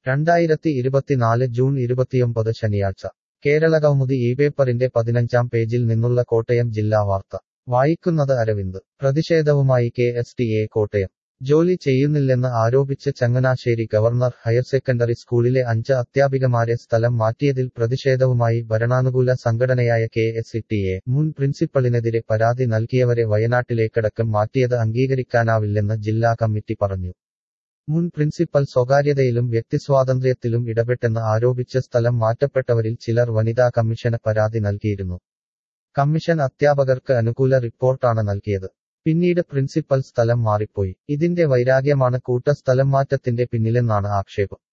രണ്ടായിരത്തി ഇരുപത്തിനാല് ജൂൺ ഇരുപത്തിയൊമ്പത് ശനിയാഴ്ച കേരളകൗമുദി ഈ പേപ്പറിന്റെ പതിനഞ്ചാം പേജിൽ നിന്നുള്ള കോട്ടയം ജില്ലാ വാർത്ത വായിക്കുന്നത് അരവിന്ദ് പ്രതിഷേധവുമായി K S T A Kottayam ജോലി ചെയ്യുന്നില്ലെന്ന് ആരോപിച്ച് ചങ്ങനാശ്ശേരി ഗവർണർ ഹയർ സെക്കൻഡറി സ്കൂളിലെ അഞ്ച് അധ്യാപികമാരെ സ്ഥലം മാറ്റിയതിൽ പ്രതിഷേധവുമായി ഭരണാനുകൂല സംഘടനയായ കെ എസ് ടി എ മുൻ പ്രിൻസിപ്പലിനെതിരെ പരാതി നൽകിയവരെ വയനാട്ടിലേക്കടക്കം മാറ്റിയത് അംഗീകരിക്കാനാവില്ലെന്ന് ജില്ലാ കമ്മിറ്റി പറഞ്ഞു മുൻ പ്രിൻസിപ്പൽ സ്വകാര്യതയിലും വ്യക്തിസ്വാതന്ത്ര്യത്തിലും ഇടപെട്ടെന്ന് ആരോപിച്ച് സ്ഥലം മാറ്റപ്പെട്ടവരിൽ ചിലർ വനിതാ കമ്മീഷന് പരാതി നൽകിയിരുന്നു കമ്മീഷൻ അധ്യാപകർക്ക് അനുകൂല റിപ്പോർട്ടാണ് നൽകിയത് പിന്നീട് പ്രിൻസിപ്പൽ സ്ഥലം മാറിപ്പോയി ഇതിന്റെ വൈരാഗ്യമാണ് കൂട്ട സ്ഥലം മാറ്റത്തിന്റെ പിന്നിലെന്നാണ് ആക്ഷേപം